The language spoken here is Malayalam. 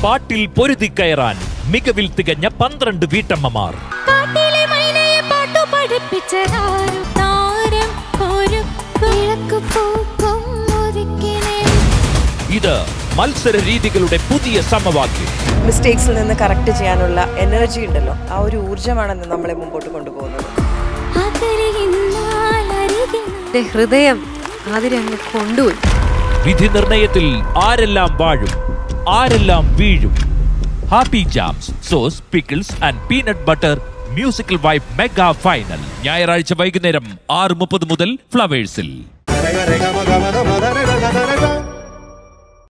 പാട്ടിൽ പൊരുതി കയറാൻ മികവിൽ തികഞ്ഞ പന്ത്രണ്ട് വീട്ടമ്മമാർ കാട്ടിലെ മൈനയെ പാട്ടു പഠിപ്പിച്ചതാരും താരം ഒരു കിഴക്ക് പൂക്കും ഒതുക്കിനെ ഇത് മത്സര രീതികളുടെ പുതിയ സമവാക്യം മിസ്റ്റേക്സിൽ നിന്ന് കറക്റ്റ് ചെയ്യാനുള്ള എനർജി ഉണ്ടല്ലോ ആ ഒരു ഊർജ്ജമാണ് നമ്മളെ മുമ്പോട്ട് കൊണ്ടുപോകുന്നത് അതരികിന്നാൽ അരികിൽ എന്റെ ഹൃദയം അതിരങ്ങ് കൊണ്ടുപോയി വിധി നിർണയത്തിൽ ആരെല്ലാം വാഴും ആരെല്ലാം വീഴും happy jams sauce pickles and peanut butter musical vibe mega final ഞായറാഴ്ച വൈകുന്നേരം ആറ് മുപ്പത് മുതൽ ഫ്ലവേഴ്സിൽ